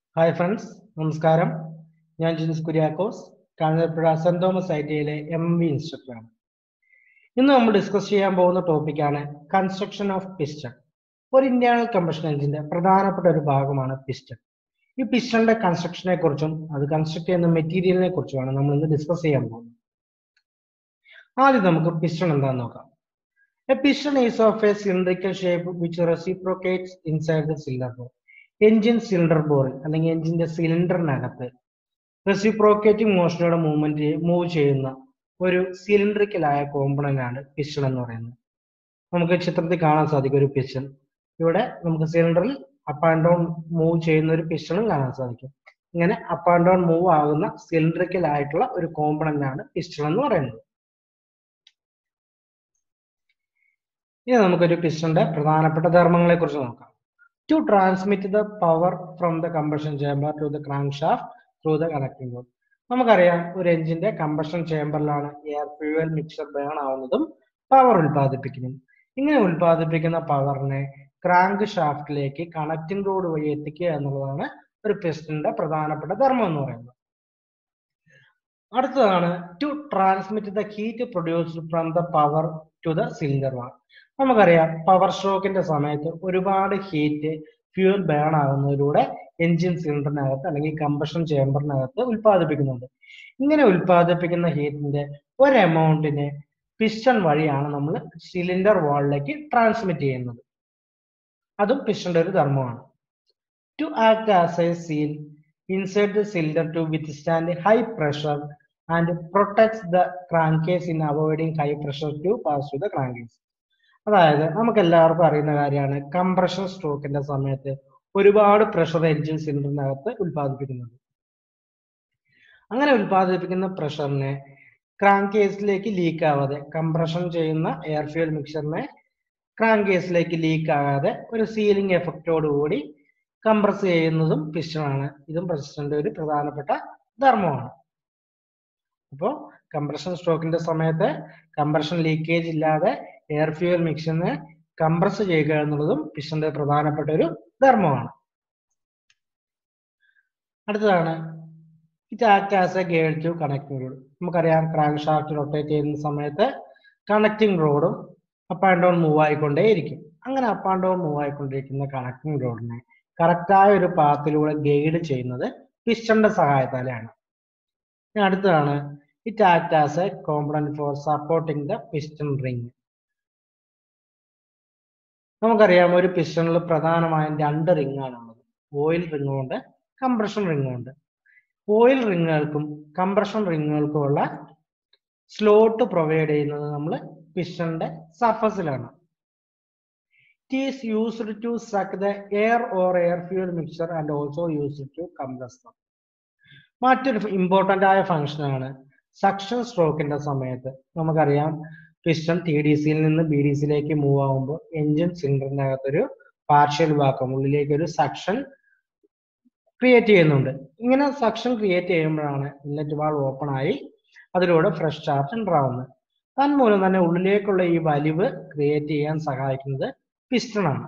Hi friends നമസ്കാരം ഞാൻ Jins Kuriakose Kanjirappuzha Saint Thomas I T ഐയിലെ എം വി ഇൻസ്ട്രക്ടറാണ് ഇന്ന് നമ്മൾ ഡിസ്കസ് ചെയ്യാൻ പോകുന്ന ടോപ്പിക്കാണ് കൺസ്ട്രക്ഷൻ ഓഫ് പിസ്റ്റൺ ഒരു ഇന്റേണൽ കമ്പഷൻ എഞ്ചിന്റെ പ്രധാനപ്പെട്ട ഒരു ഭാഗമാണ് പിസ്റ്റൺ ഈ പിസ്റ്റണിന്റെ കൺസ്ട്രക്ഷനെ കുറിച്ചും അത് കൺസ്ട്രക്ട് ചെയ്യുന്ന മെറ്റീരിയലിനെ കുറിച്ചുമാണ് നമ്മൾ ഇന്ന് ഡിസ്കസ് ചെയ്യാൻ പോകുന്നത് ആദ്യം നമുക്ക് പിസ്റ്റൺ എന്താണെന്ന് നോക്കാം a piston is of a cylindrical shape which reciprocates inside the cylinder bore engine cylinder ബോറിൽ അല്ലെങ്കിൽ എഞ്ചിന്റെ സിലിണ്ടറിനകത്ത് റെസിപ്രോക്കേറ്റിംഗ് മോഷനോടെ മൂവ്മെന്റ് മൂവ് ചെയ്യുന്ന ഒരു സിലിണ്ടറിക്കലായ കോമ്പണന്റ് ആണ് പിസ്റ്റൺ എന്ന് പറയുന്നത് നമുക്ക് ചിത്രത്തിൽ കാണാൻ സാധിക്കും ഒരു പിസ്റ്റൺ ഇവിടെ നമുക്ക് സിലിണ്ടറിൽ അപ്പ് ആൻഡ് ഡൗൺ മൂവ് ചെയ്യുന്ന ഒരു പിസ്റ്റണും കാണാൻ സാധിക്കും ഇങ്ങനെ അപ്പ് ആൻഡ് ഡൗൺ മൂവ് ആകുന്ന സിലിണ്ടറിക്കൽ ആയിട്ടുള്ള ഒരു കോമ്പണന്റ് ആണ് പിസ്റ്റൺ എന്ന് പറയുന്നത് ഇനി നമുക്കൊരു പിസ്റ്റന്റെ പ്രധാനപ്പെട്ട ധർമ്മങ്ങളെ കുറിച്ച് നോക്കാം to transmit the power from the combustion chamber to the crank shaft through the connecting rod നമുക്കറിയാം ഒരു എഞ്ചിന്റെ കമ്പഷൻ ചേംബറിലാണ് എയർ ഫ്യൂവൽ മിക്സർ ബേൺ ആവുന്നതും പവർ ഉൽപ്പാദിപ്പിക്കുന്നതും ഇങ്ങനെ ഉൽപ്പാദിപ്പിക്കുന്ന പവറിനെ ക്രാങ്ക് ഷാഫ്റ്റിലേക്ക് കണക്ടിംഗ് റോഡ് വഴി എത്തിക്കുക എന്നുള്ളതാണ് ഒരു പിസ്റ്റന്റെ പ്രധാനപ്പെട്ട ധർമ്മം എന്ന് പറയുന്നത് അടുത്തതാണ് to transmit the heat produced from the power to the cylinder wall നമുക്കറിയാം പവർ സ്ട്രോക്കിന്റെ സമയത്ത് ഒരുപാട് ഹീറ്റ് ഫ്യൂൽ ബേൺ ആകുന്നതിലൂടെ എഞ്ചിൻ സിലിണ്ടറിനകത്ത് അല്ലെങ്കിൽ കമ്പഷൻ ചേംബറിനകത്ത് ഉൽപ്പാദിപ്പിക്കുന്നുണ്ട് ഇങ്ങനെ ഉൽപ്പാദിപ്പിക്കുന്ന ഹീറ്റിന്റെ ഒരു എമൗണ്ടിനെ പിസ്റ്റൺ വഴിയാണ് നമ്മൾ സിലിണ്ടർ വാളിലേക്ക് ട്രാൻസ്മിറ്റ് ചെയ്യുന്നത് അതും പിസ്റ്റന്റെ ഒരു ധർമ്മമാണ് to act as a seal inside the cylinder to withstand high pressure and protects the crankcase in avoiding high pressure to pass to the crankcase അതായത് നമുക്ക് എല്ലാവർക്കും അറിയുന്ന കാര്യമാണ് കംപ്രഷൻ സ്ട്രോക്കിന്റെ സമയത്ത് ഒരുപാട് പ്രഷർ എഞ്ചിൻ സിലിണ്ടറിനകത്ത് ഉൽപ്പാദിപ്പിക്കുന്നുണ്ട് അങ്ങനെ ഉൽപ്പാദിപ്പിക്കുന്ന പ്രഷറിനെ ക്രാങ്ക് കേസിലേക്ക് ലീക്ക് ആവാതെ കംപ്രഷൻ ചെയ്യുന്ന എയർ ഫ്യൂൽ മിക്സറിനെ ക്രാങ്ക് കേസിലേക്ക് ലീക്ക് ആകാതെ ഒരു സീലിംഗ് എഫക്റ്റോടുകൂടി കംപ്രസ് ചെയ്യുന്നതും പിസ്റ്റണാണ് ഇതും പിസ്റ്റന്റെ ഒരു പ്രധാനപ്പെട്ട ധർമ്മമാണ് അപ്പോൾ കംപ്രഷൻ സ്ട്രോക്കിന്റെ സമയത്ത് കംപ്രഷൻ ലീക്കേജ് ഇല്ലാതെ എയർ ഫ്യൂൽ മിക്സിനെ കംപ്രസ് ചെയ്യുക എന്നുള്ളതും പിസ്റ്റന്റെ പ്രധാനപ്പെട്ട ഒരു ധർമ്മമാണ് അടുത്തതാണ് it act as a girl to connecting rod നമുക്കറിയാം ക്രാങ്ക് ഷാഫ്റ്റ് റൊട്ടേറ്റ് ചെയ്യുന്ന സമയത്ത് കണക്ടിംഗ് റോഡും അപ്പ് ആൻഡ് ഡൗൺ മൂവ് ആയിക്കൊണ്ടേയിരിക്കും അങ്ങനെ അപ്പ് ആൻഡ് ഡൗൺ മൂവ് ആയിക്കൊണ്ടിരിക്കുന്ന കണക്ടിംഗ് റോഡിനെ കറക്റ്റായ ഒരു പാത്തിലൂടെ ഗൈഡ് ചെയ്യുന്നത് പിസ്റ്റന്റെ സഹായത്താലാണ് അടുത്തതാണ് it act as a component for supporting the piston ring നമുക്കറിയാം ഒരു പിസ്റ്റണിൽ പ്രധാനമായും രണ്ട് റിംഗ് ആണുള്ളത് ഓയിൽ റിംഗും ഉണ്ട് കംപ്രഷൻ റിംഗും ഉണ്ട് ഓയിൽ റിങ്ങുകൾക്കും കംപ്രഷൻ റിങ്ങുകൾക്കും ഉള്ള സ്ലോട്ട് പ്രൊവൈഡ് ചെയ്യുന്നത് നമ്മൾ പിസ്റ്റന്റെ സർഫസിലാണ് it is used to suck the air or air fuel mixer and also used to compress മറ്റൊരു ഇമ്പോർട്ടന്റ് ആയ ഫംഗ്ഷൻ ആണ് സക്ഷൻ സ്ട്രോക്കിന്റെ സമയത്ത് നമുക്കറിയാം പിസ്റ്റൺ ടി ഡി സിയിൽ നിന്ന് ബി ഡി സിയിലേക്ക് മൂവ് ആകുമ്പോൾ എഞ്ചിൻ സിലിണ്ടറിനകത്തൊരു പാർഷ്യൽ വാക്കം ഉള്ളിലേക്ക് ഒരു സക്ഷൻ ക്രിയേറ്റ് ചെയ്യുന്നുണ്ട് ഇങ്ങനെ സക്ഷൻ ക്രിയേറ്റ് ചെയ്യുമ്പോഴാണ് ഇന്നറ്റ് വാൾ ഓപ്പൺ ആയി അതിലൂടെ ഫ്രഷ് ചാർജ് ഉണ്ടാവുന്നത് തന്മൂലം തന്നെ ഉള്ളിലേക്കുള്ള ഈ വലിവ് ക്രിയേറ്റ് ചെയ്യാൻ സഹായിക്കുന്നത് പിസ്റ്റൺ ആണ്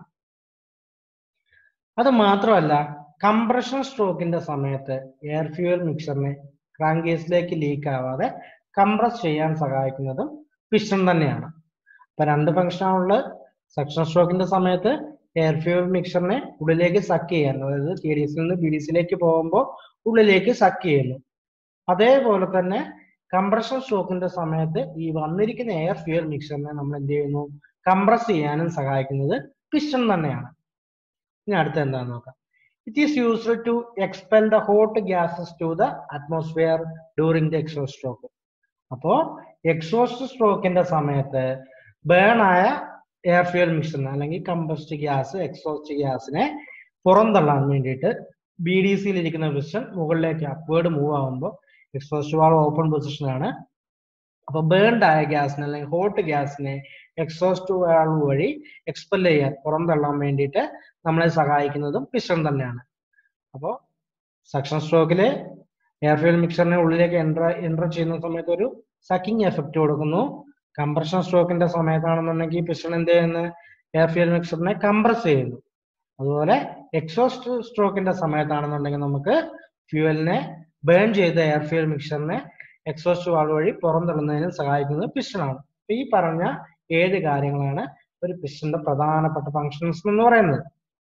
അത് മാത്രമല്ല കംപ്രഷൻ സ്ട്രോക്കിന്റെ സമയത്ത് എയർ ഫ്യൂവൽ മിക്സറിനെ ക്രാങ്കേസിലേക്ക് ലീക്ക് ആവാതെ കംപ്രസ് ചെയ്യാൻ സഹായിക്കുന്നതും പിസ്റ്റൺ തന്നെയാണ് അപ്പൊ രണ്ട് ഫംഗ്ഷനാണുള്ളത് സക്ഷൻ സ്ട്രോക്കിന്റെ സമയത്ത് എയർ ഫ്യൂവൽ മിക്സറിനെ ഉള്ളിലേക്ക് സക്ക് ചെയ്യാൻ അതായത് ടി ഡി സിയിൽ നിന്ന് ബി ഡി സിയിലേക്ക് പോകുമ്പോൾ ഉള്ളിലേക്ക് സക്ക് ചെയ്യുന്നു അതേപോലെ തന്നെ കംപ്രഷൻ സ്ട്രോക്കിന്റെ സമയത്ത് ഈ വന്നിരിക്കുന്ന എയർ ഫ്യൂവൽ മിക്സറിനെ നമ്മൾ എന്ത് ചെയ്യുന്നു കംപ്രസ് ചെയ്യാനും സഹായിക്കുന്നത് പിസ്റ്റൺ തന്നെയാണ് ഇനി അടുത്ത എന്താണെന്ന് നോക്കാം it is used to expel the hot gases to the atmosphere during the exhaust stroke അപ്പോ എക്സോസ്റ്റ് സ്ട്രോക്കിന്റെ സമയത്ത് ബേൺ ആയ എയർ ഫ്യൂൽ മിക്സറിന് അല്ലെങ്കിൽ കമ്പസ്റ്റ് ഗ്യാസ് എക്സോസ്റ്റ് ഗ്യാസിനെ പുറന്തള്ളാൻ വേണ്ടിയിട്ട് ബി ഡി സിയിൽ ഇരിക്കുന്ന പിസ്റ്റൺ മുകളിലേക്ക് അപ്വേർഡ് മൂവ് ആകുമ്പോൾ എക്സോസ്റ്റ് വാൾ ഓപ്പൺ പൊസിഷനാണ് അപ്പൊ ബേൺഡ് ആയ ഗ്യാസിനെ അല്ലെങ്കിൽ ഹോട്ട് ഗ്യാസിനെ എക്സോസ്റ്റ് വാൾവ് വഴി എക്സ്പെൽ ചെയ്യാൻ പുറന്തള്ളാൻ വേണ്ടിയിട്ട് നമ്മളെ സഹായിക്കുന്നതും പിസ്റ്റൺ തന്നെയാണ് അപ്പോൾ സക്ഷൻ സ്ട്രോക്കില് എയർ ഫ്യൂൽ മിക്സറിനെ ഉള്ളിലേക്ക് എൻട്ര എൻട്ര ചെയ്യുന്ന സമയത്ത് ഒരു സക്കിംഗ് എഫക്റ്റ് കൊടുക്കുന്നു കംപ്രഷൻ സ്ട്രോക്കിന്റെ സമയത്താണെന്നുണ്ടെങ്കിൽ പിസ്റ്റൺ എന്ത് ചെയ്യുന്നു എയർ ഫ്യൂൽ മിക്സറിനെ കംപ്രസ് ചെയ്യുന്നു അതുപോലെ എക്സോസ്റ്റ് സ്ട്രോക്കിന്റെ സമയത്താണെന്നുണ്ടെങ്കിൽ നമുക്ക് ഫ്യൂവലിനെ ബേൺ ചെയ്ത എയർ ഫ്യൂൽ മിക്സറിനെ എക്സോസ്റ്റ് വാൾവ് വഴി പുറന്തള്ളുന്നതിന് സഹായിക്കുന്നത് പിസ്റ്റണാണ് അപ്പൊ ഈ പറഞ്ഞ ഏഴ് കാര്യങ്ങളാണ് ഒരു പിസ്റ്റന്റെ പ്രധാനപ്പെട്ട ഫങ്ഷൻസ് എന്ന് പറയുന്നത്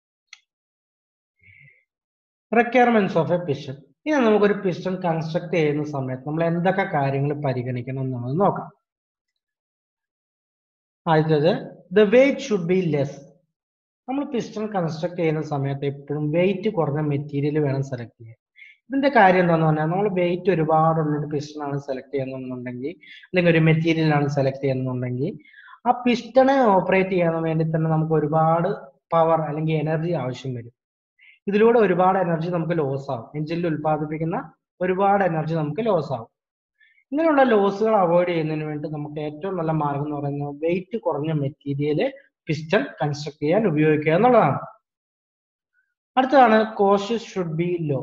റിക്വയർമെന്റ്സ് ഓഫ് എ പിസ്റ്റൺ ഇനി നമുക്കൊരു പിസ്റ്റൺ കൺസ്ട്രക്ട് ചെയ്യുന്ന സമയത്ത് നമ്മൾ എന്തൊക്കെ കാര്യങ്ങൾ പരിഗണിക്കണം എന്നുള്ളത് നോക്കാം ആദ്യത്തേത് the weight should be less നമ്മൾ പിസ്റ്റൺ കൺസ്ട്രക്ട് ചെയ്യുന്ന സമയത്ത് എപ്പോഴും വെയിറ്റ് കുറഞ്ഞ മെറ്റീരിയൽ വേണം സെലക്ട് ചെയ്യാൻ ഇതിന്റെ കാര്യം എന്താന്ന് പറഞ്ഞാൽ നമ്മൾ വെയിറ്റ് ഒരുപാടുള്ള ഒരു പിസ്റ്റൺ ആണ് സെലക്ട് ചെയ്യുന്നുണ്ടെങ്കിൽ അല്ലെങ്കിൽ ഒരു മെറ്റീരിയൽ ആണ് സെലക്ട് ചെയ്യുന്നുണ്ടെങ്കിൽ ആ പിസ്റ്റണെ ഓപ്പറേറ്റ് ചെയ്യാൻ വേണ്ടി തന്നെ നമുക്ക് ഒരുപാട് പവർ അല്ലെങ്കിൽ എനർജി ആവശ്യം വരും ഇതിലൂടെ ഒരുപാട് എനർജി നമുക്ക് ലോസ് ആവും എഞ്ചിനിൽ ഉത്പാദിപ്പിക്കുന്ന ഒരുപാട് എനർജി നമുക്ക് ലോസ് ആവും ഇങ്ങനെയുള്ള ലോസുകൾ അവോയ്ഡ് ചെയ്യുന്നതിന് വേണ്ടി നമുക്ക് ഏറ്റവും നല്ല മാർഗം എന്ന് പറയുന്നത് വെയിറ്റ് കുറഞ്ഞ മെറ്റീരിയൽ പിസ്റ്റൺ കൺസ്ട്രക്ട് ചെയ്യാൻ ഉപയോഗിക്കുക എന്നുള്ളതാണ് അടുത്തതാണ് cost should be low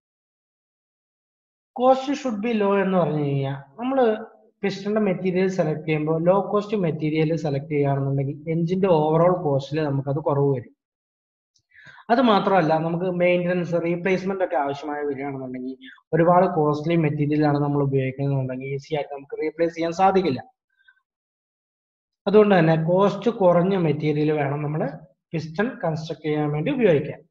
cost should be low എന്ന് പറഞ്ഞു കഴിഞ്ഞാൽ നമ്മൾ പിസ്റ്റന്റെ മെറ്റീരിയൽ സെലക്ട് ചെയ്യുമ്പോൾ ലോ കോസ്റ്റ് മെറ്റീരിയൽ സെലക്ട് ചെയ്യുകയാണെന്നുണ്ടെങ്കിൽ എഞ്ചിന്റെ ഓവറോൾ കോസ്റ്റിൽ നമുക്കത് കുറവ് വരും അത് മാത്രമല്ല നമുക്ക് മെയിൻ്റനൻസ് റീപ്ലേസ്മെന്റ് ഒക്കെ ആവശ്യമായി വരികയാണെന്നുണ്ടെങ്കിൽ ഒരുപാട് കോസ്റ്റ്ലി മെറ്റീരിയൽ ആണ് നമ്മൾ ഉപയോഗിക്കുന്നതെന്നുണ്ടെങ്കിൽ ഈസി ആയിട്ട് നമുക്ക് റീപ്ലേസ് ചെയ്യാൻ സാധിക്കില്ല അതുകൊണ്ട് തന്നെ കോസ്റ്റ് കുറഞ്ഞ മെറ്റീരിയൽ വേണം നമ്മൾ പിസ്റ്റൺ കൺസ്ട്രക്ട് ചെയ്യാൻ വേണ്ടി ഉപയോഗിക്കാൻ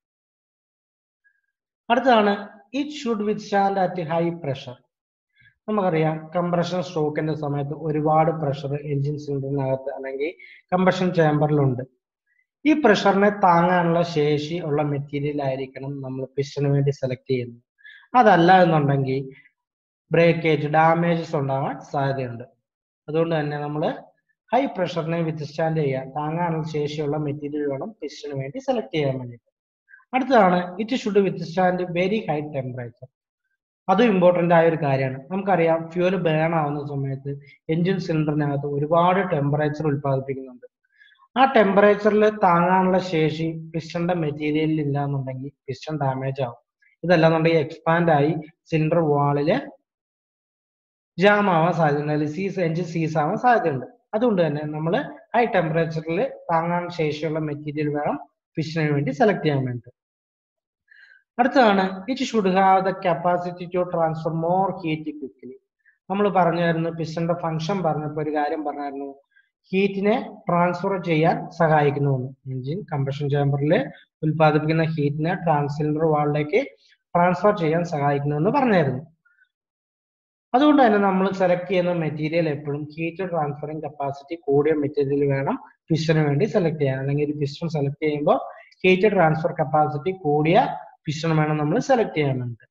അടുത്തതാണ് it should withstand at high pressure നമുക്കറിയാം കംപ്രഷൻ സ്ട്രോക്കിന്റെ സമയത്ത് ഒരുപാട് പ്രഷർ എഞ്ചിൻ സിലിണ്ടറിനകത്ത് അല്ലെങ്കിൽ കംപ്രഷൻ ചേമ്പറിലുണ്ട് ഈ പ്രഷറിനെ താങ്ങാനുള്ള ശേഷി ഉള്ള മെറ്റീരിയൽ ആയിരിക്കണം നമ്മൾ പിസ്റ്റന് വേണ്ടി സെലക്ട് ചെയ്യുന്നത് അതല്ല എന്നുണ്ടെങ്കിൽ ബ്രേക്കേജ് ഡാമേജസ് ഉണ്ടാവാൻ സാധ്യതയുണ്ട് അതുകൊണ്ട് തന്നെ നമ്മൾ ഹൈ പ്രഷറിനെ വിത്ത് സ്റ്റാൻഡ് ചെയ്യാൻ താങ്ങാനുള്ള ശേഷിയുള്ള മെറ്റീരിയൽ വേണം പിസ്റ്റന് വേണ്ടി സെലക്ട് ചെയ്യാൻ വേണ്ടിയിട്ട് അടുത്തതാണ് it should withstand very high temperature അതും ഇമ്പോർട്ടന്റ് ആയ ഒരു കാര്യമാണ് നമുക്കറിയാം ഫ്യൂൽ ബേൺ ആവുന്ന സമയത്ത് എഞ്ചിൻ സിലിണ്ടറിനകത്ത് ഒരുപാട് ടെമ്പറേച്ചർ ഉത്പാദിപ്പിക്കുന്നുണ്ട് ആ ടെമ്പറേച്ചറിൽ താങ്ങാനുള്ള ശേഷി പിസ്റ്റന്റെ മെറ്റീരിയലിൽ ഇല്ല എന്നുണ്ടെങ്കിൽ പിസ്റ്റൺ ഡാമേജ് ആവും ഇതല്ലാന്നുണ്ടെങ്കിൽ എക്സ്പാൻഡ് ആയി സിലിണ്ടർ വാളില് ജാം ആവാൻ സാധ്യതയുണ്ട് സീസ് എഞ്ചിൻ സീസ് ആവാൻ സാധ്യതയുണ്ട് അതുകൊണ്ട് തന്നെ നമ്മൾ ഹൈ ടെമ്പറേച്ചറിൽ താങ്ങാൻ ശേഷിയുള്ള മെറ്റീരിയൽ വേണം ഫിഷിന് വേണ്ടി സെലക്ട് ചെയ്യാൻ വേണ്ടി അടുത്തതാണ് it should have the capacity to transfer more heat quickly നമ്മൾ പറഞ്ഞായിരുന്നു പിസ്റ്റന്റെ ഫംഗ്ഷൻ പറഞ്ഞപ്പോൾ ഒരു കാര്യം പറഞ്ഞായിരുന്നു ഹീറ്റിനെ ട്രാൻസ്ഫർ ചെയ്യാൻ സഹായിക്കുന്നു എഞ്ചിൻ കംപ്രഷൻ ചേമ്പറിൽ ഉൽപ്പാദിപ്പിക്കുന്ന ഹീറ്റിനെ ട്രാൻസിലിണ്ടർ വാളിലേക്ക് ട്രാൻസ്ഫർ ചെയ്യാൻ സഹായിക്കുന്നു എന്ന് പറഞ്ഞായിരുന്നു അതുകൊണ്ട് തന്നെ നമ്മൾ സെലക്ട് ചെയ്യുന്ന മെറ്റീരിയൽ എപ്പോഴും ഹീറ്റ് ട്രാൻസ്ഫറിങ് കപ്പാസിറ്റി കൂടിയ മെറ്റീരിയൽ വേണം പിസ്റ്റന് വേണ്ടി സെലക്ട് ചെയ്യാൻ അല്ലെങ്കിൽ ഒരു പിസ്റ്റൺ സെലക്ട് ചെയ്യുമ്പോൾ ഹീറ്റ് ട്രാൻസ്ഫർ കപ്പാസിറ്റി കൂടിയ പിസ്റ്റൺ വേണം നമ്മൾ സെലക്ട് ചെയ്യാൻ വേണ്ടി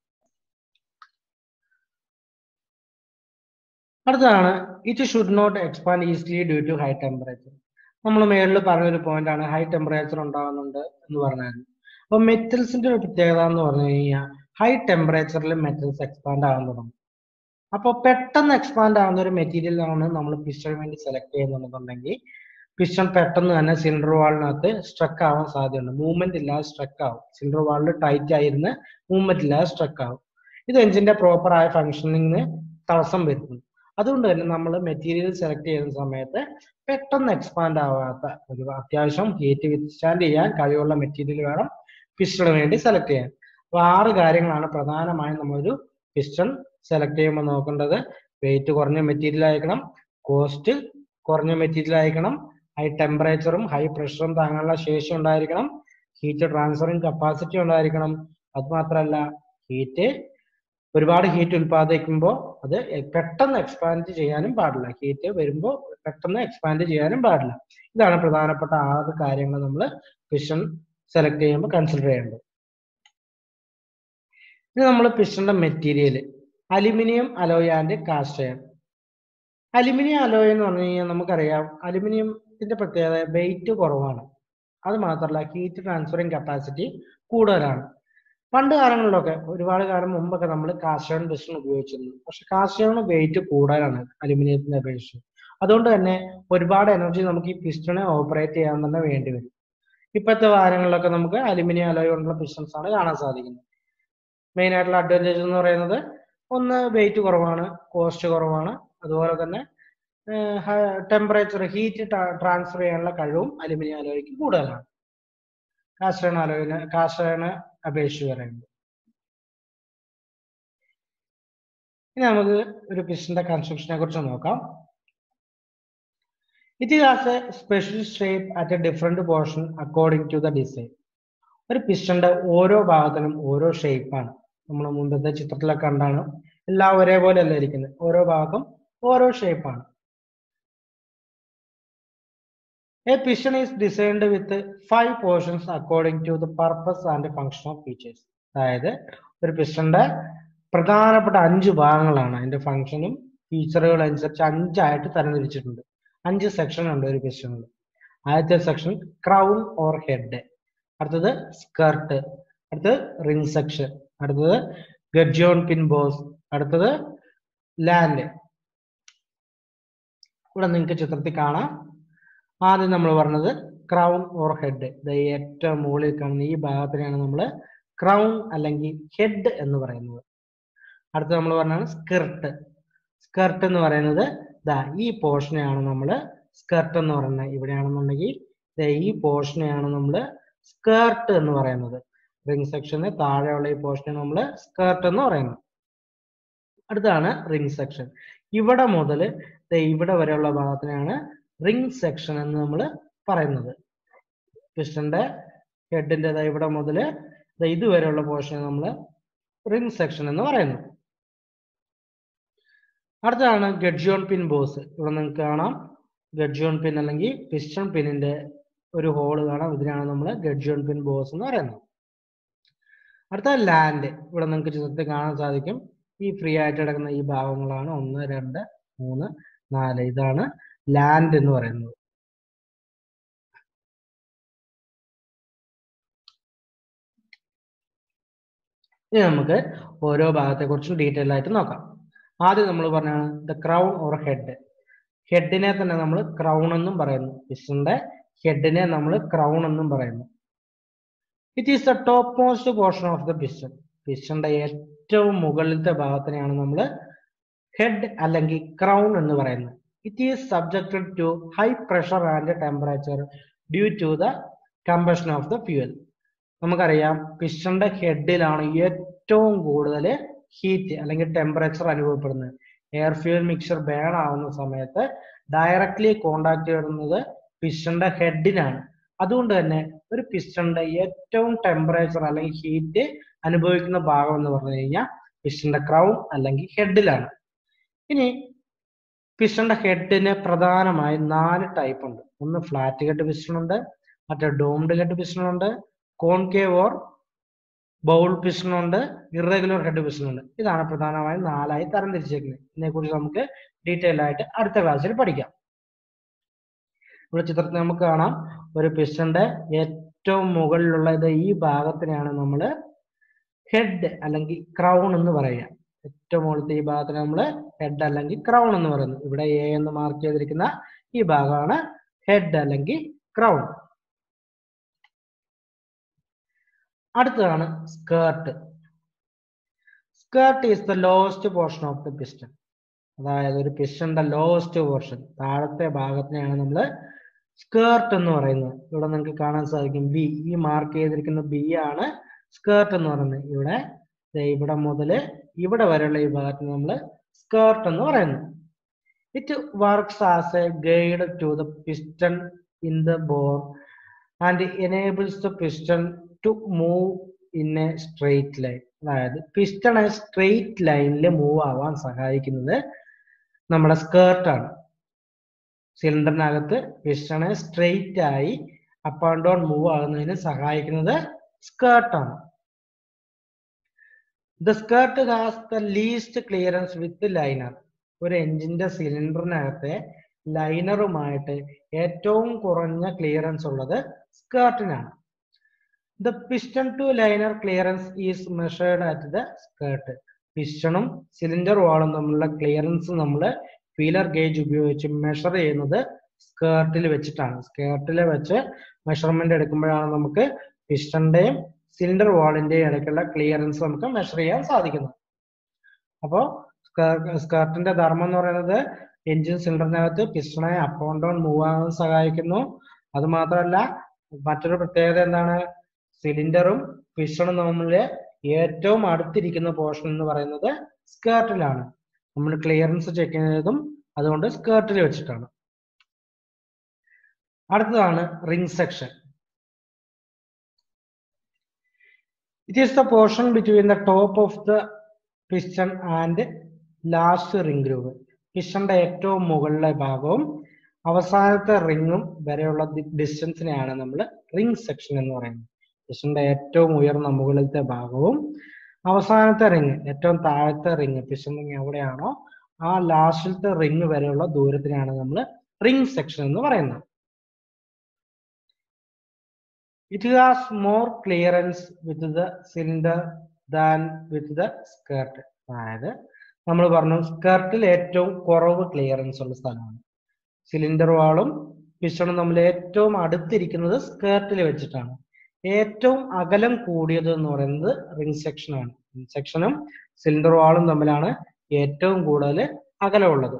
അടുത്തതാണ് it should not expand easily due to high temperature നമ്മൾ മേളിൽ പറഞ്ഞൊരു പോയിന്റ് ആണ് ഹൈ ടെമ്പറേച്ചർ ഉണ്ടാകുന്നുണ്ട് എന്ന് പറഞ്ഞായിരുന്നു അപ്പൊ മെറ്റൽസിന്റെ ഒരു പ്രത്യേകത എന്ന് പറഞ്ഞു കഴിഞ്ഞാൽ ഹൈ ടെമ്പറേച്ചറിൽ മെറ്റൽസ് എക്സ്പാൻഡ് ആകാൻ തുടങ്ങും അപ്പോൾ പെട്ടെന്ന് എക്സ്പാൻഡ് ആവുന്ന ഒരു മെറ്റീരിയൽ ആണ് നമ്മൾ പിസ്റ്റൺ വേണ്ടി സെലക്ട് ചെയ്യുന്നുണ്ടെന്നുണ്ടെങ്കിൽ പിസ്റ്റൺ പെട്ടെന്ന് തന്നെ സിലിണ്ടർ വാളിനകത്ത് സ്ട്രക്ക് ആവാൻ സാധ്യതയുണ്ട് മൂവ്മെന്റ് ഇല്ലാതെ സ്ട്രക്ക് ആവും സിലിണ്ടർ വാളിൽ ടൈറ്റ് ആയിരുന്ന് മൂവ്മെന്റ് ഇല്ലാതെ സ്ട്രക്ക് ആവും ഇത് എഞ്ചിന്റെ പ്രോപ്പർ ആയ ഫംഗ്ഷനിങ്ങിന് തടസ്സം വരുത്തുന്നു അതുകൊണ്ട് തന്നെ നമ്മൾ മെറ്റീരിയൽ സെലക്ട് ചെയ്യുന്ന സമയത്ത് പെട്ടെന്ന് എക്സ്പാൻഡ് ആവാത്ത ഒരു അത്യാവശ്യം ഹീറ്റ് വിത്ത്സ്റ്റാൻഡ് ചെയ്യാൻ കഴിവുള്ള മെറ്റീരിയൽ വേണം പിസ്റ്റണ് വേണ്ടി സെലക്ട് ചെയ്യാൻ അപ്പൊ ആറ് കാര്യങ്ങളാണ് പ്രധാനമായും നമ്മളൊരു പിസ്റ്റൺ സെലക്ട് ചെയ്യുമ്പോൾ നോക്കേണ്ടത് വെയിറ്റ് കുറഞ്ഞ മെറ്റീരിയൽ ആയിരിക്കണം കോസ്റ്റ് കുറഞ്ഞ മെറ്റീരിയൽ ആയിരിക്കണം ഹൈ ടെമ്പറേച്ചറും ഹൈ പ്രഷറും താങ്ങാനുള്ള ശേഷി ഉണ്ടായിരിക്കണം ഹീറ്റ് ട്രാൻസ്ഫറിങ് കപ്പാസിറ്റി ഉണ്ടായിരിക്കണം അത് മാത്രമല്ല ഹീറ്റ് ഒരുപാട് ഹീറ്റ് ഉൽപ്പാദിക്കുമ്പോൾ അത് പെട്ടെന്ന് എക്സ്പാൻഡ് ചെയ്യാനും പാടില്ല ഹീറ്റ് വരുമ്പോൾ പെട്ടെന്ന് എക്സ്പാൻഡ് ചെയ്യാനും പാടില്ല ഇതാണ് പ്രധാനപ്പെട്ട ആറ് കാര്യങ്ങൾ നമ്മൾ പിസ്റ്റൺ സെലക്ട് ചെയ്യുമ്പോൾ കൺസിഡർ ചെയ്യേണ്ടത് ഇനി നമ്മൾ പിസ്റ്റന്റെ material aluminium alloy and cast iron aluminium alloy എന്ന് പറഞ്ഞു കഴിഞ്ഞാൽ നമുക്കറിയാം അലുമിനിയത്തിന്റെ പ്രത്യേകത വെയിറ്റ് കുറവാണ് അത് മാത്രമല്ല ഹീറ്റ് ട്രാൻസ്ഫറിങ് കപ്പാസിറ്റി കൂടുതലാണ് പണ്ട് കാലങ്ങളിലൊക്കെ ഒരുപാട് കാലം മുമ്പൊക്കെ നമ്മൾ കാസ്റ്റ് അയൺ പിസ്റ്റൺ ഉപയോഗിച്ചിരുന്നു പക്ഷെ കാസ്റ്റ് അയൺ വെയിറ്റ് കൂടുതലാണ് അലുമിനിയത്തിന്റെ അപേക്ഷിച്ച് അതുകൊണ്ട് തന്നെ ഒരുപാട് എനർജി നമുക്ക് ഈ പിസ്റ്റണെ ഓപ്പറേറ്റ് ചെയ്യാൻ തന്നെ വേണ്ടി വരും ഇപ്പോഴത്തെ വാരങ്ങളിലൊക്കെ നമുക്ക് അലുമിനിയം അലോയ് കൊണ്ടുള്ള പിസ്റ്റൺസ് ആണ് കാണാൻ സാധിക്കുന്നത് മെയിൻ ആയിട്ടുള്ള അഡ്വാൻറ്റേജ് എന്ന് പറയുന്നത് ഒന്ന് വെയിറ്റ് കുറവാണ് കോസ്റ്റ് കുറവാണ് അതുപോലെ തന്നെ ടെമ്പറേച്ചർ ഹീറ്റ് ട്രാൻസ്ഫർ ചെയ്യാനുള്ള കഴിവും അലുമിനിയം അലോയ്ക്ക് കൂടുതലാണ് കാസ്റ്റേൺ അലോയിന് കാസ്റ്റേണ് അപേക്ഷിച്ച് പറയുന്നത് ഇനി നമുക്ക് ഒരു പിസ്റ്റന്റെ കൺസ്ട്രക്ഷനെ കുറിച്ച് നോക്കാം it has a special shape at a different portion according to the design ഒരു പിസ്റ്റന്റെ ഓരോ ഭാഗത്തിനും ഓരോ ഷേപ്പാണ് നമ്മൾ മുമ്പത്തെ ചിത്രത്തിലൊക്കെ കണ്ടാണ് എല്ലാം ഒരേപോലെ അല്ല ഇരിക്കുന്നത് ഓരോ ഭാഗത്തും ഓരോ ഷേപ്പാണ് a piston is designed with five portions according to the purpose and function of features അതായത് ഒരു പിസ്റ്റന്റെ പ്രധാനപ്പെട്ട അഞ്ച് ഭാഗങ്ങളാണ് അതിന്റെ ഫംഗ്ഷനും ഫീച്ചറുകൾ അനുസരിച്ച് അഞ്ചായിട്ട് തരംതിരിച്ചിട്ടുണ്ട് അഞ്ച് സെക്ഷൻ ഉണ്ട് ഒരു പിസ്റ്റണിൽ ആദ്യത്തെ സെക്ഷൻ ക്രൗൺ ഓർ ഹെഡ് അടുത്തത് സ്കർട്ട് അടുത്തത് റിംഗ് സെക്ഷൻ അടുത്തത് ഗഡ്ജോൺ പിൻ ബോസ് അടുത്തത് ലാൻഡ് ഇവിടെ നിങ്ങൾക്ക് ചിത്രത്തിൽ കാണാം ആദ്യം നമ്മൾ പറഞ്ഞത് ക്രൗൺ ഓർ ഹെഡ് ഏറ്റവും മുകളിൽ കാണുന്ന ഈ ഭാഗത്തിനെയാണ് നമ്മൾ ക്രൗൺ അല്ലെങ്കിൽ ഹെഡ് എന്ന് പറയുന്നത് അടുത്ത നമ്മൾ പറഞ്ഞാണ് സ്കർട്ട് സ്കർട്ട് എന്ന് പറയുന്നത് ദാ ഈ പോർഷനെയാണ് നമ്മൾ സ്കർട്ട് എന്ന് പറയുന്നത് ഇവിടെയാണെന്നുണ്ടെങ്കിൽ ഈ പോർഷനെയാണ് നമ്മൾ സ്കേർട്ട് എന്ന് പറയുന്നത് റിംഗ് സെക്ഷന് താഴെയുള്ള ഈ പോർഷനെ നമ്മൾ സ്കേർട്ട് എന്ന് പറയുന്നത് അടുത്താണ് റിംഗ് സെക്ഷൻ ഇവിടെ മുതൽ ഇവിടെ വരെയുള്ള ഭാഗത്തിനാണ് റിംഗ് സെക്ഷൻ എന്ന് നമ്മൾ പറയുന്നത് പിസ്റ്റന്റെ ഹെഡിന്റെ ഇവിടെ മുതൽ ഇതുവരെയുള്ള പോർഷനെ നമ്മൾ റിംഗ് സെക്ഷൻ എന്ന് പറയുന്നു അടുത്തതാണ് ഗഡ്ജോൺ പിൻ ബോസ് ഇവിടെ നിങ്ങൾക്ക് കാണാം ഗഡ്ജോൺ പിൻ അല്ലെങ്കിൽ പിസ്റ്റൺ പിന്നിന്റെ ഒരു ഹോള് കാണാം ഇതിനാണ് നമ്മൾ ഗഡ്ജോൺ പിൻ ബോസ് എന്ന് പറയുന്നത് അടുത്ത ലാൻഡ് ഇവിടെ നിങ്ങൾക്ക് ചിത്രത്തിൽ കാണാൻ സാധിക്കും ഈ ഫ്രീ ആയിട്ട് കിടക്കുന്ന ഈ ഭാഗങ്ങളാണ് ഒന്ന് രണ്ട് മൂന്ന് നാല് ഇതാണ് ലാൻഡ് എന്ന് പറയുന്നത് ഇനി നമുക്ക് ഓരോ ഭാഗത്തെ കുറിച്ചും ഡീറ്റെയിൽ ആയിട്ട് നോക്കാം ആദ്യം നമ്മൾ പറഞ്ഞാണ് ദ ക്രൗൺ ഓർ ഹെഡ് ഹെഡിനെ തന്നെ നമ്മൾ ക്രൗൺ എന്നും പറയുന്നു പിസ്റ്റന്റെ ഹെഡിനെ നമ്മൾ ക്രൗൺ എന്നും പറയുന്നു it is the top most portion of the piston പിസ്റ്റന്റെ ഏറ്റവും മുകളിലത്തെ ഭാഗത്തിനെയാണ് നമ്മൾ ഹെഡ് അല്ലെങ്കിൽ ക്രൗൺ എന്ന് പറയുന്നത് it is subjected to high pressure and temperature due to the combustion of the fuel നമുക്കറിയാം പിസ്റ്റന്റെ ഹെഡിലാണ് ഏറ്റവും കൂടുതൽ ഹീറ്റ് അല്ലെങ്കിൽ ടെമ്പറേച്ചർ അനുഭവപ്പെടുന്നത് എയർ ഫ്യൂൽ മിക്സർ ബേൺ ആവുന്ന സമയത്ത് ഡയറക്ട്ലി കോണ്ടാക്ട് ചെയ്യുന്നത് പിസ്റ്റന്റെ ഹെഡിനാണ് അതുകൊണ്ട് തന്നെ ഒരു പിസ്റ്റന്റെ ഏറ്റവും ടെമ്പറേച്ചർ അല്ലെങ്കിൽ ഹീറ്റ് അനുഭവിക്കുന്ന ഭാഗം എന്ന് പറഞ്ഞു കഴിഞ്ഞാൽ പിസ്റ്റന്റെ ക്രൗൺ അല്ലെങ്കിൽ ഹെഡിലാണ് ഇനി പിസ്റ്റന്റെ ഹെഡിന് പ്രധാനമായി നാല് ടൈപ്പ് ഉണ്ട് ഒന്ന് ഫ്ലാറ്റ് ഹെഡ് പിസ്റ്റൺ ഉണ്ട് മറ്റേ ഡോംഡ് ഹെഡ് പിസ്റ്റൺ ഉണ്ട് കോൺകേവ് ഓർ ബൗൾ പിസ്റ്റൺ ഉണ്ട് ഇറഗുലർ ഹെഡ് പിസ്റ്റൺ ഉണ്ട് ഇതാണ് പ്രധാനമായും നാലായി തരംതിരിച്ചേക്കുന്നത് ഇതിനെക്കുറിച്ച് നമുക്ക് ഡീറ്റെയിൽ ആയിട്ട് അടുത്ത ക്ലാസ്സിൽ പഠിക്കാം ഇവിടെ ചിത്രത്തിൽ നമുക്ക് കാണാം ഒരു പിസ്റ്റന്റെ ഏറ്റവും മുകളിലുള്ള ഇത് ഈ ഭാഗത്തിനെയാണ് നമ്മൾ ഹെഡ് അല്ലെങ്കിൽ ക്രൗൺ എന്ന് പറയുക ഏറ്റവും മുകളിലത്തെ ഈ ഭാഗത്തിന് നമ്മൾ ഹെഡ് അല്ലെങ്കിൽ ക്രൗൺ എന്ന് പറയുന്നു ഇവിടെ എ എന്ന് മാർക്ക് ചെയ്തിരിക്കുന്ന ഈ ഭാഗമാണ് ഹെഡ് അല്ലെങ്കിൽ ക്രൗൺ അടുത്തതാണ് skirt skirt is the lowest portion of the piston അതായത് ഒരു പിസ്റ്റന്റെ ലോവസ്റ്റ് പോർഷൻ താഴത്തെ ഭാഗത്തിനെയാണ് നമ്മൾ സ്കേർട്ട് എന്ന് പറയുന്നത് ഇവിടെ നിങ്ങൾക്ക് കാണാൻ സാധിക്കും ബി ഈ മാർക്ക് ചെയ്തിരിക്കുന്ന ബി ആണ് സ്കേർട്ട് എന്ന് പറയുന്നത് ഇവിടെ ഇവിടെ മുതൽ ഇവിടെ വരെയുള്ള ഈ ഭാഗത്തിന് നമ്മൾ സ്കേർട്ട് എന്ന് പറയുന്നു it works as a guide to the piston in the bore and enables the piston to move in a straight line അതായത് പിസ്റ്റണെ സ്ട്രെയിറ്റ് ലൈനിൽ മൂവ് ആവാൻ സഹായിക്കുന്നത് നമ്മുടെ സ്കേർട്ടാണ് സിലിണ്ടറിനകത്ത് പിസ്റ്റണെ സ്ട്രെയിറ്റ് ആയി അപ്പ് ആൻഡ് ഡൗൺ മൂവ് ആകുന്നതിന് സഹായിക്കുന്നത് സ്കേർട്ടാണ് the skirt has the least clearance with liner ഒരു എഞ്ചിന്റെ സിലിണ്ടറിനകത്തെ ലൈനറുമായിട്ട് ഏറ്റവും കുറഞ്ഞ ക്ലിയറൻസ് ഉള്ളത് സ്കേർട്ടിനാണ് the piston to liner clearance is measured at the skirt പിസ്റ്റണും സിലിണ്ടർ വാളും തമ്മിലുള്ള ക്ലിയറൻസ് നമ്മൾ ഫീലർ ഗേജ് ഉപയോഗിച്ച് മെഷർ ചെയ്യുന്നത് സ്കേർട്ടിൽ വെച്ചിട്ടാണ് സ്കേർട്ടിൽ വെച്ച് മെഷർമെന്റ് എടുക്കുമ്പോഴാണ് നമുക്ക് പിസ്റ്റന്റെയും സിലിണ്ടർ വാളിന്റെയും ഇടയ്ക്കുള്ള ക്ലിയറൻസ് നമുക്ക് മെഷർ ചെയ്യാൻ സാധിക്കുന്നത് അപ്പോൾ സ്കേർട്ടിന്റെ ധർമ്മം എന്ന് പറയുന്നത് എഞ്ചിൻ സിലിണ്ടറിനകത്ത് പിസ്റ്റണെ അപ്പ് ആൻഡ് ഡൗൺ മൂവ് ആകാൻ സഹായിക്കുന്നു അത് മാത്രമല്ല മറ്റൊരു പ്രത്യേകത എന്താണ് സിലിണ്ടറും പിസ്റ്റണും തമ്മില് ഏറ്റവും അടുത്തിരിക്കുന്ന പോർഷൻ എന്ന് പറയുന്നത് സ്കേർട്ടിലാണ് നമ്മൾ ക്ലിയറൻസ് ചെക്ക് ചെയ്യുന്നതും അതുകൊണ്ട് സ്കേർട്ടിൽ വെച്ചിട്ടാണ് അടുത്തതാണ് ring section it is the portion between the top of the piston and last ring groove പിസ്റ്റന്റെ ഏറ്റവും മുകളിലെ ഭാഗവും അവസാനത്തെ റിങ്ങും വരെയുള്ള ഡിസ്റ്റൻസിനെയാണ് നമ്മൾ റിംഗ് സെക്ഷൻ എന്ന് പറയുന്നത് പിസ്റ്റന്റെ ഏറ്റവും ഉയർന്ന മുകളിലത്തെ ഭാഗവും അവസാനത്തെ റിങ് ഏറ്റവും താഴത്തെ റിങ് പിസ്റ്റൻ റിങ് എവിടെയാണോ ആ ലാസ്റ്റിലത്തെ റിങ് വരെയുള്ള ദൂരത്തിനാണ് നമ്മൾ റിംഗ് സെക്ഷൻ എന്ന് പറയുന്നത് it has more clearance with the cylinder than with the skirt അതായത് നമ്മൾ പറഞ്ഞു സ്കേർട്ടിൽ ഏറ്റവും കുറവ് ക്ലിയറൻസ് ഉള്ള സ്ഥലമാണ് സിലിണ്ടർ വാളും പിസ്റ്റണും തമ്മിൽ ഏറ്റവും അടുത്തിരിക്കുന്നത് സ്കേർട്ടിൽ വെച്ചിട്ടാണ് ഏറ്റവും അകലം കൂടിയത് എന്ന് പറയുന്നത് റിംഗ് സെക്ഷൻ ആണ് റിംഗ് സെക്ഷനും സിലിണ്ടർ വാളും തമ്മിലാണ് ഏറ്റവും കൂടുതൽ അകലമുള്ളത്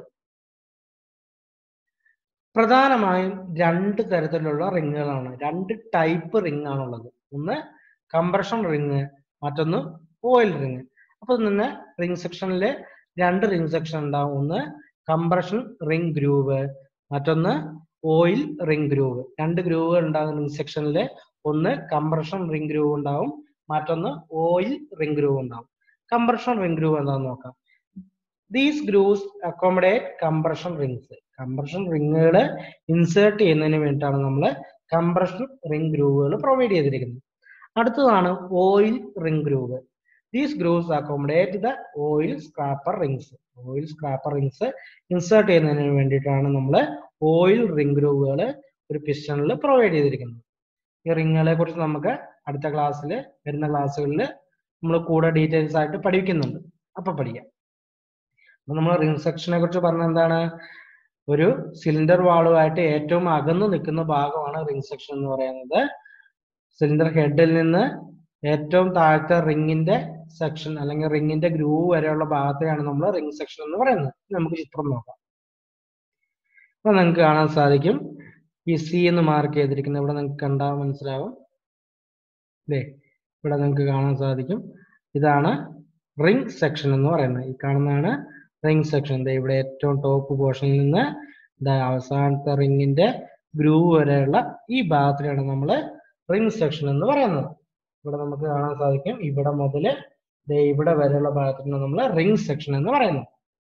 പ്രധാനമായും രണ്ട് തരത്തിലുള്ള റിങ്ങുകളാണ് രണ്ട് ടൈപ്പ് റിംഗ് ആണുള്ളത് ഒന്ന് കംപ്രഷൻ റിങ് മറ്റൊന്ന് ഓയിൽ റിങ് അപ്പൊ നിന്ന് റിംഗ് സെക്ഷനിൽ രണ്ട് റിംഗ് സെക്ഷൻ ഉണ്ടാവും ഒന്ന് കംപ്രഷൻ റിംഗ് ഗ്രൂവ് മറ്റൊന്ന് ഓയിൽ റിംഗ് ഗ്രൂവ് രണ്ട് ഗ്രൂവുകൾ ഉണ്ടാകും റിംഗ് സെക്ഷനിൽ ഒന്ന് കംപ്രഷൻ റിംഗ് ഗ്രൂവ് ഉണ്ടാവും മറ്റൊന്ന് ഓയിൽ റിംഗ് ഗ്രൂവ് ഉണ്ടാവും കംപ്രഷൻ റിംഗ് ഗ്രൂവ് എന്താണെന്ന് നോക്കാം these grooves accommodate compression rings compression റിങ്ങുകൾ ഇൻസേർട്ട് ചെയ്യുന്നതിന് വേണ്ടിയിട്ടാണ് നമ്മൾ കംപ്രഷൻ റിംഗ് ഗ്രൂവുകൾ പ്രൊവൈഡ് ചെയ്തിരിക്കുന്നത് അടുത്തതാണ് oil ring groove these grooves accommodate the oil scraper rings oil scraper rings insert ചെയ്യുന്നതിന് വേണ്ടിയിട്ടാണ് നമ്മൾ ഓയിൽ റിംഗ് ഗ്രൂവുകൾ ഒരു പിസ്റ്റണിൽ പ്രൊവൈഡ് ചെയ്തിരിക്കുന്നത് ഈ റിങ്ങുകളെ കുറിച്ച് നമുക്ക് അടുത്ത ക്ലാസ്സിൽ വരുന്ന ക്ലാസ്സുകളിൽ നമ്മൾ കൂടെ ഡീറ്റെയിൽസ് ആയിട്ട് പഠിക്കുന്നുണ്ട് അപ്പൊ പഠിക്കാം അപ്പൊ നമ്മൾ റിംഗ് സെക്ഷനെ കുറിച്ച് പറഞ്ഞ എന്താണ് ഒരു സിലിണ്ടർ വാളുമായിട്ട് ഏറ്റവും അകന്നു നിൽക്കുന്ന ഭാഗമാണ് റിംഗ് സെക്ഷൻ എന്ന് പറയുന്നത് സിലിണ്ടർ ഹെഡിൽ നിന്ന് ഏറ്റവും താഴത്തെ റിങ്ങിന്റെ സെക്ഷൻ അല്ലെങ്കിൽ റിങ്ങിന്റെ ഗ്രൂവ് വരെയുള്ള ഭാഗത്തെയാണ് നമ്മൾ റിംഗ് സെക്ഷൻ എന്ന് പറയുന്നത് നമുക്ക് ചിത്രം നോക്കാം അപ്പൊ നിങ്ങൾക്ക് കാണാൻ സാധിക്കും ഈ സി എന്ന് മാർക്ക് ചെയ്തിരിക്കുന്ന ഇവിടെ നിങ്ങൾക്ക് കണ്ടാൽ മനസ്സിലാവും അല്ലേ ഇവിടെ നിങ്ങൾക്ക് കാണാൻ സാധിക്കും ഇതാണ് റിംഗ് സെക്ഷൻ എന്ന് പറയുന്നത് ഈ കാണുന്നതാണ് റിംഗ് സെക്ഷൻ ഇവിടെ ഏറ്റവും ടോപ്പ് പോർഷനിൽ നിന്ന് അവസാനത്തെ റിങ്ങിന്റെ ഗ്രൂവ് വരെയുള്ള ഈ ഭാഗത്തിനാണ് നമ്മൾ റിംഗ് സെക്ഷൻ എന്ന് പറയുന്നത് ഇവിടെ നമുക്ക് കാണാൻ സാധിക്കും ഇവിടെ മുതൽ ഇവിടെ വരെയുള്ള ഭാഗത്തിനാണ് നമ്മൾ റിംഗ് സെക്ഷൻ എന്ന് പറയുന്നത്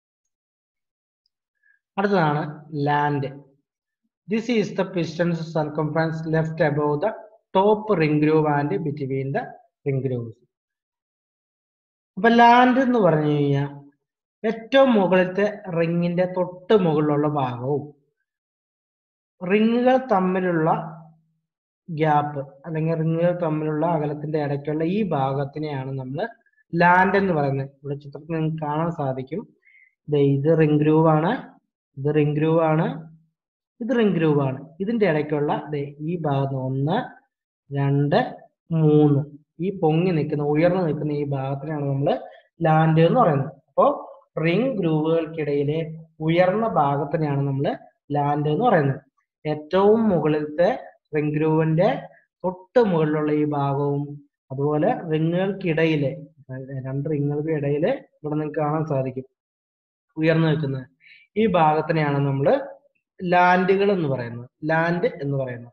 അടുത്തതാണ് land this is the piston's circumference left above the top ring groove and between the ring grooves അപ്പൊ ലാൻഡ് എന്ന് പറഞ്ഞു കഴിഞ്ഞാൽ ഏറ്റവും മുകളിലത്തെ റിങ്ങിന്റെ തൊട്ട് മുകളിലുള്ള ഭാഗവും റിങ്ങുകൾ തമ്മിലുള്ള ഗ്യാപ്പ് അല്ലെങ്കിൽ റിങ്ങുകൾ തമ്മിലുള്ള അകലത്തിന്റെ ഇടയ്ക്കുള്ള ഈ ഭാഗത്തിനെയാണ് നമ്മൾ ലാൻഡ് എന്ന് പറയുന്നത് ഇവിടെ ചിത്രത്തിൽ നിങ്ങൾക്ക് കാണാൻ സാധിക്കും ഇത് റിംഗ് ഗ്രൂവ് ആണ് ഇത് റിംഗ് ഗ്രൂവ് ആണ് ഇത് റിംഗ് ഗ്രൂവ് ആണ് ഇതിന്റെ ഇടയ്ക്കുള്ള ഈ ഭാഗത്ത് ഒന്ന് രണ്ട് മൂന്ന് ഈ പൊങ്ങി നിൽക്കുന്ന ഉയർന്നു നിൽക്കുന്ന ഈ ഭാഗത്തിനാണ് നമ്മൾ ലാൻഡ് എന്ന് പറയുന്നത് അപ്പോൾ റിംഗ് ഗ്രൂവുകൾക്കിടയിലെ ഉയർന്ന ഭാഗത്തിനെയാണ് നമ്മൾ ലാൻഡ് എന്ന് പറയുന്നത് ഏറ്റവും മുകളിലത്തെ റിംഗ് ഗ്രൂവിന്റെ തൊട്ട് മുകളിലുള്ള ഈ ഭാഗവും അതുപോലെ റിങ്ങുകൾക്കിടയിലെ രണ്ട് റിങ്ങുകൾക്ക് ഇടയില് ഇവിടെ നിങ്ങൾക്ക് കാണാൻ സാധിക്കും ഉയർന്നു നിൽക്കുന്നത് ഈ ഭാഗത്തിനെയാണ് നമ്മൾ ലാൻഡുകൾ എന്ന് പറയുന്നത് ലാൻഡ് എന്ന് പറയുന്നത്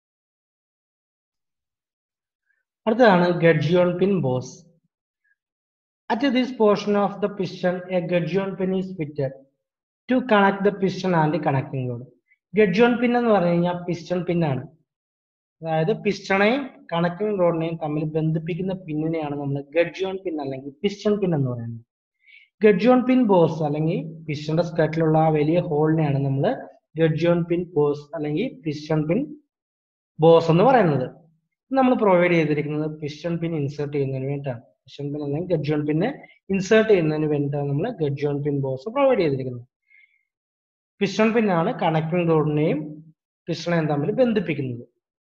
അടുത്തതാണ് gudgeon pin boss At this portion of the piston, a gudgeon pin is fitted to connect the piston and the connecting rod. Gudgeon pin എന്ന് പറഞ്ഞു കഴിഞ്ഞാൽ പിസ്റ്റൺ പിന്നാണ് അതായത് പിസ്റ്റണയും കണക്റ്റിംഗ് റോഡിനെയും തമ്മിൽ ബന്ധിപ്പിക്കുന്ന പിന്നിനെയാണ് നമ്മൾ ഗഡ്ജോൺ പിൻ അല്ലെങ്കിൽ പിസ്റ്റൺ പിൻ എന്ന് പറയുന്നത് ഗഡ്ജോൺ പിൻ ബോസ് അല്ലെങ്കിൽ പിസ്റ്റന്റെ സ്കട്ടിലുള്ള ആ വലിയ ഹോളിനെയാണ് നമ്മൾ ഗഡ്ജോൺ പിൻ ബോസ് അല്ലെങ്കിൽ പിസ്റ്റൺ പിൻ ബോസ് എന്ന് പറയുന്നത് നമ്മൾ പ്രൊവൈഡ് ചെയ്തിരിക്കുന്നത് പിസ്റ്റൺ പിൻ ഇൻസേർട്ട് ചെയ്യുന്നതിന് വേണ്ടിയിട്ടാണ് പിസ്റ്റൺ പിൻ അല്ലെങ്കിൽ ഗഡ്ജോൺ പിന്നെ ഇൻസേർട്ട് ചെയ്യുന്നതിന് വേണ്ടിയിട്ടാണ് നമ്മൾ ഗഡ്ജോൺ പിൻ ബോസ് പ്രൊവൈഡ് ചെയ്തിരിക്കുന്നത് പിസ്റ്റൺ പിന്നാണ് കണക്റ്റിംഗ് റോഡിനെയും പിസ്റ്റണയും തമ്മിൽ ബന്ധിപ്പിക്കുന്നത്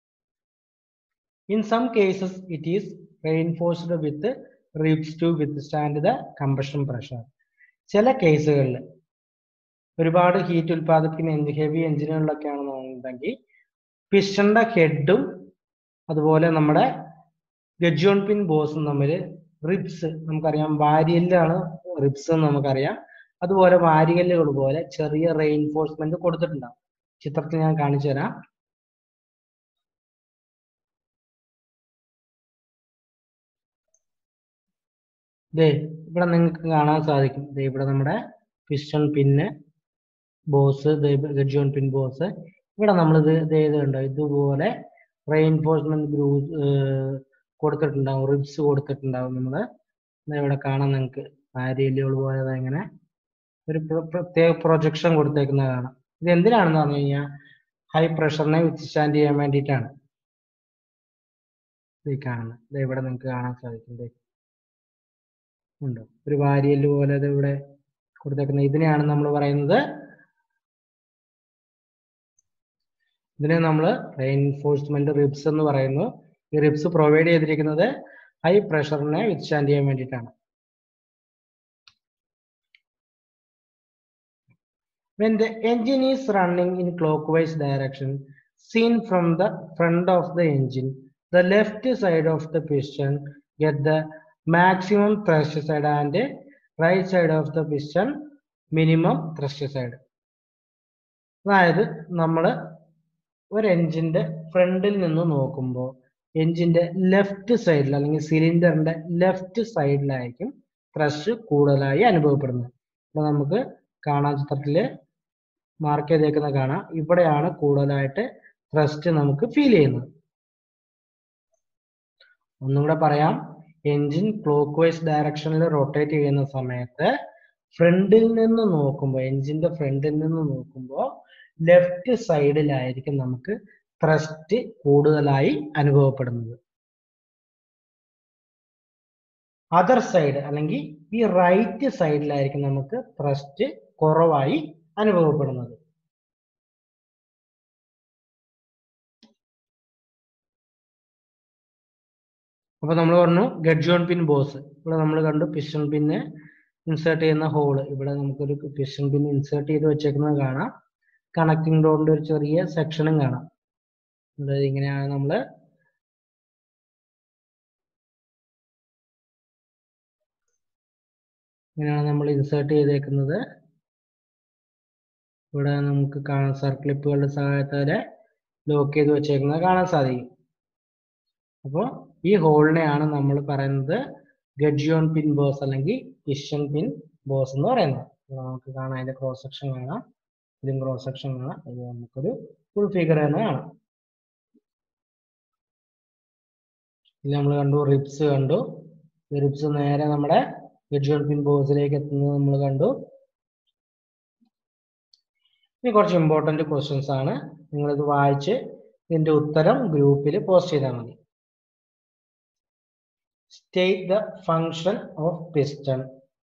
in some cases it is reinforced with ribs to withstand the compression pressure ചില കേസുകളിൽ ഒരുപാട് ഹീറ്റ് ഉൽപ്പാദിപ്പിക്കുന്ന ഹെവി എഞ്ചിനുകളിലൊക്കെ ആണെന്നുണ്ടെങ്കിൽ പിസ്റ്റന്റെ ഹെഡും അതുപോലെ നമ്മുടെ ഗജോൺ പിൻ ബോസും തമ്മിൽ റിബ്സ് നമുക്കറിയാം വാരിയല്ലാണ് റിബ്സ് എന്ന് നമുക്കറിയാം അതുപോലെ വാരികല്ലുകൾ പോലെ ചെറിയ റെയിൻഫോഴ്സ്മെന്റ് കൊടുത്തിട്ടുണ്ടാവും ചിത്രത്തിൽ ഞാൻ കാണിച്ചു തരാം ദേ ഇവിടെ നിങ്ങൾക്ക് കാണാൻ സാധിക്കും ദേ ഇവിടെ നമ്മുടെ piston pin boss gudgeon pin boss ഇവിടെ നമ്മൾ ഇത് ഇത് ചെയ്തിട്ടുണ്ടോ ഇതുപോലെ റെയിൻഫോഴ്സ്മെന്റ് ഗ്രൂസ് കൊടുത്തിട്ടുണ്ടാവും റിബ്സ് കൊടുത്തിട്ടുണ്ടാവും നമ്മൾ ഇവിടെ കാണാം നിങ്ങൾക്ക് ആര്യലുകൾ പോലെ ഇങ്ങനെ ഒരു പ്ര- പ്രത്യേക പ്രൊജക്ഷൻ കൊടുത്തേക്കുന്ന കാണാം ഇത് എന്തിനാണെന്ന് പറഞ്ഞു കഴിഞ്ഞാൽ ഹൈ പ്രഷറിനെ വിത്ത്സ്റ്റാൻഡ് ചെയ്യാൻ വേണ്ടിയിട്ടാണ് ഇത് ഈ കാണുന്നത് ഇത് ഇവിടെ നിങ്ങൾക്ക് കാണാൻ സാധിക്കും ദേ. ഉണ്ടോ ഒരു വാരിയല് പോലെ ഇത് ഇവിടെ കൊടുത്തേക്കുന്ന ഇതിനെയാണ് നമ്മൾ പറയുന്നത് ഇതിനെ നമ്മൾ റെയിൻഫോഴ്സ്മെന്റ് റിബ്സ് എന്ന് പറയുന്നു ഈ റിബ്സ് പ്രൊവൈഡ് ചെയ്തിരിക്കുന്നത് ഹൈ പ്രഷറിനെ വിത്ത്സ്റ്റാൻഡ് ചെയ്യാൻ വേണ്ടിയിട്ടാണ് When the engine is running in clockwise direction, seen from the front of the engine, the left side of the piston get the maximum thrust side and right side of the piston minimum thrust side. അതായത് നമ്മൾ ഒരു എഞ്ചിന്റെ ഫ്രണ്ടിൽ നിന്ന് നോക്കുമ്പോൾ എഞ്ചിന്റെ left സൈഡിൽ അല്ലെങ്കിൽ സിലിണ്ടറിന്റെ ലെഫ്റ്റ് സൈഡിലായിരിക്കും ത്രസ്റ്റ് കൂടുതലായി അനുഭവപ്പെടുന്നത് അപ്പൊ നമുക്ക് കാണാൻ ചിത്രത്തില് മാർക്ക് ചെയ്തേക്കുന്ന കാണാം ഇവിടെയാണ് കൂടുതലായിട്ട് ത്രസ്റ്റ് നമുക്ക് ഫീൽ ചെയ്യുന്നത് ഒന്നും കൂടെ പറയാം എഞ്ചിൻ ക്ലോക്ക് വൈസ് ഡയറക്ഷനിൽ റൊട്ടേറ്റ് ചെയ്യുന്ന സമയത്ത് ഫ്രണ്ടിൽ നിന്ന് നോക്കുമ്പോൾ എഞ്ചിന്റെ ഫ്രണ്ടിൽ നിന്ന് നോക്കുമ്പോൾ ലെഫ്റ്റ് സൈഡിലായിരിക്കും നമുക്ക് ത്രസ്റ്റ് കൂടുതലായി അനുഭവപ്പെടുന്നത് അതർ സൈഡ് അല്ലെങ്കിൽ ഈ റൈറ്റ് സൈഡിലായിരിക്കും നമുക്ക് ത്രസ്റ്റ് കുറവായി അനുഭവപ്പെടുന്നത് അപ്പൊ നമ്മൾ പറഞ്ഞു ഗഡ്ജോൺ പിൻ ബോസ് ഇവിടെ നമ്മൾ കണ്ടു പിസ്റ്റൺ പിന്ന് ഇൻസേർട്ട് ചെയ്യുന്ന ഹോള് ഇവിടെ നമുക്കൊരു പിസ്റ്റൺ പിൻ ഇൻസേർട്ട് ചെയ്ത് വെച്ചേക്കുന്നത് കാണാം കണക്ടിംഗ് ഡോറിന്റെ ഒരു ചെറിയ സെക്ഷനും കാണാം അതായത് ഇങ്ങനെയാണ് നമ്മൾ ഇങ്ങനെയാണ് നമ്മൾ ഇൻസേർട്ട് ചെയ്തേക്കുന്നത് ഇവിടെ നമുക്ക് കാണാൻ സർക്ലിപ്പുകളുടെ സഹായത്തോടെ ലോക്ക് ചെയ്ത് വെച്ചേക്കുന്നത് കാണാൻ സാധിക്കും അപ്പോൾ ഈ ഹോളിനെയാണ് നമ്മൾ പറയുന്നത് ഗഡ്ജിയോൺ പിൻ ബോസ് അല്ലെങ്കിൽ പിഷൻ പിൻ ബോസ് എന്ന് പറയുന്നത് അപ്പോൾ നമുക്ക് കാണാം അതിന്റെ ക്രോസ് സെക്ഷൻ കാണാം ഇതും ക്രോസ് സെക്ഷൻ കാണാം ഇത് നമുക്കൊരു ഫുൾ ഫിഗർ തന്നെ കാണാം ഇത് നമ്മൾ കണ്ടു റിബ്സ് കണ്ടു റിബ്സ് നേരെ നമ്മുടെ ഗഡ്ജിയോൺ പിൻ ബോസിലേക്ക് എത്തുന്നത് നമ്മൾ കണ്ടു ഇനി കുറച്ച് ഇമ്പോർട്ടന്റ് ക്വസ്റ്റ്യൻസ് ആണ് നിങ്ങളിത് വായിച്ച് ഇതിന്റെ ഉത്തരം ഗ്രൂപ്പിൽ പോസ്റ്റ് ചെയ്താൽ മതി state the function of piston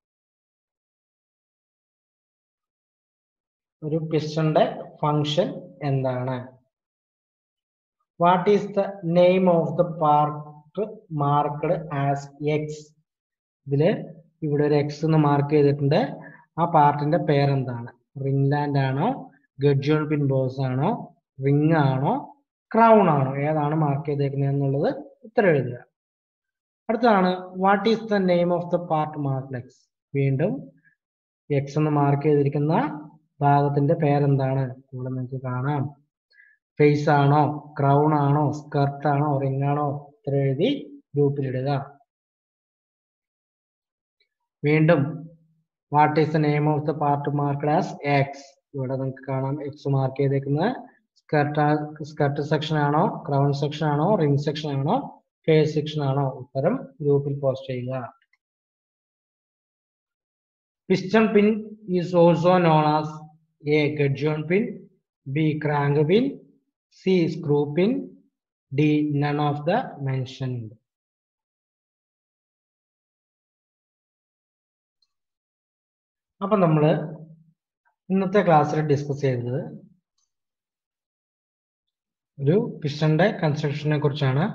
ഒരു പിസ്റ്റന്റെ ഫങ്ഷൻ എന്താണ് what is the name of the part marked as X ഇതില് ഇവിടെ ഒരു എക്സ് എന്ന് മാർക്ക് ചെയ്തിട്ടുണ്ട് ആ പാർട്ടിന്റെ പേരെന്താണ് റിംഗ് ലാൻഡ് ആണോ ഗഡ്ജോൺ പിൻ ബോസ് ആണോ റിംഗ് ആണോ ക്രൗൺ ആണോ ഏതാണ് മാർക്ക് ചെയ്തേക്കുന്നത് എന്നുള്ളത് ഉത്തരം എഴുതുക അടുത്തതാണ് what is the name of the part mark X വീണ്ടും എക്സ് എന്ന് മാർക്ക് ചെയ്തിരിക്കുന്ന ഭാഗത്തിന്റെ പേരെന്താണ് ഇവിടെ നിങ്ങൾക്ക് കാണാം ഫേസ് ആണോ ക്രൗൺ ആണോ സ്കർട്ട് ആണോ റിംഗ് ആണോ ഉത്തരം എഴുതി ഗ്രൂപ്പിലിടുക വീണ്ടും what is the name of the part marked as X ഇവിടെ നിങ്ങൾക്ക് കാണാം എക്സ് മാർക്ക് ചെയ്തേക്കുന്നത് സ്കർട്ട് സ്കർട്ട് സെക്ഷൻ ആണോ ക്രൗൺ സെക്ഷൻ ആണോ റിംഗ് സെക്ഷൻ ആണോ ഫേസ് സെക്ഷൻ ആണോ ഉത്തരം ഗ്രൂപ്പിൽ പോസ്റ്റ് ചെയ്യുക piston pin is also known as a gudgeon pin B crank pin C screw pin D none of the mentioned അപ്പൊ നമ്മൾ ഇന്നത്തെ ക്ലാസ്സിൽ ഡിസ്കസ് ചെയ്തത് ഒരു പിസ്റ്റന്റെ കൺസ്ട്രക്ഷനെ കുറിച്ചാണ്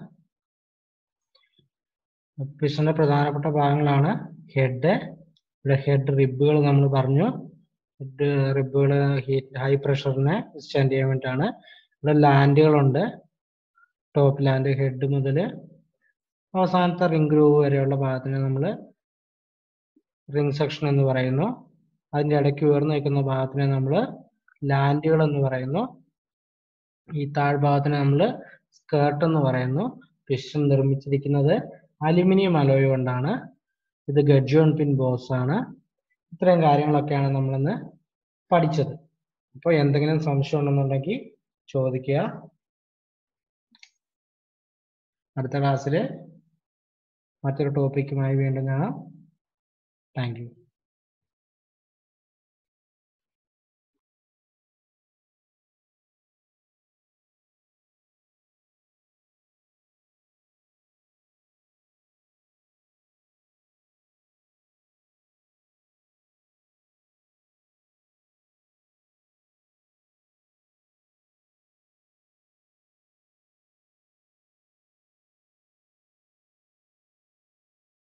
പിസ്റ്റന്റെ പ്രധാനപ്പെട്ട ഭാഗങ്ങളാണ് ഹെഡ് ഇവിടെ ഹെഡ് റിബുകൾ നമ്മൾ പറഞ്ഞു ഹെഡ് റിബുകൾ ഹീറ്റ് ഹൈ പ്രഷറിനെ സ്റ്റാൻഡ് ചെയ്യാൻ വേണ്ടിയിട്ടാണ് ഇവിടെ ലാൻഡുകളുണ്ട് ടോപ്പ് ലാൻഡ് ഹെഡ് മുതൽ അവസാനത്തെ റിംഗ് ഗ്രൂവ് വരെയുള്ള ഭാഗത്തിനെ നമ്മൾ റിംഗ് സെക്ഷൻ എന്ന് പറയുന്നു അതിൻ്റെ ഇടയ്ക്ക് ഉയർന്നു നിൽക്കുന്ന ഭാഗത്തിനെ നമ്മൾ ലാൻഡുകൾ എന്ന് പറയുന്നു ഈ താഴ്ഭാഗത്തിനെ നമ്മൾ സ്കേർട്ട് എന്ന് പറയുന്നു പിസ്റ്റൺ നിർമ്മിച്ചിരിക്കുന്നത് അലുമിനിയം അലോയ് കൊണ്ടാണ് ഇത് ഗഡ്ജോൺ പിൻ ബോസ് ആണ് ഇത്രയും കാര്യങ്ങളൊക്കെയാണ് നമ്മളിന്ന് പഠിച്ചത് അപ്പോൾ എന്തെങ്കിലും സംശയം ഉണ്ടെന്നുണ്ടെങ്കിൽ ചോദിക്കുക അടുത്ത ക്ലാസ്സിൽ മറ്റൊരു ടോപ്പിക്കുമായി വീണ്ടും കാണാം താങ്ക് യു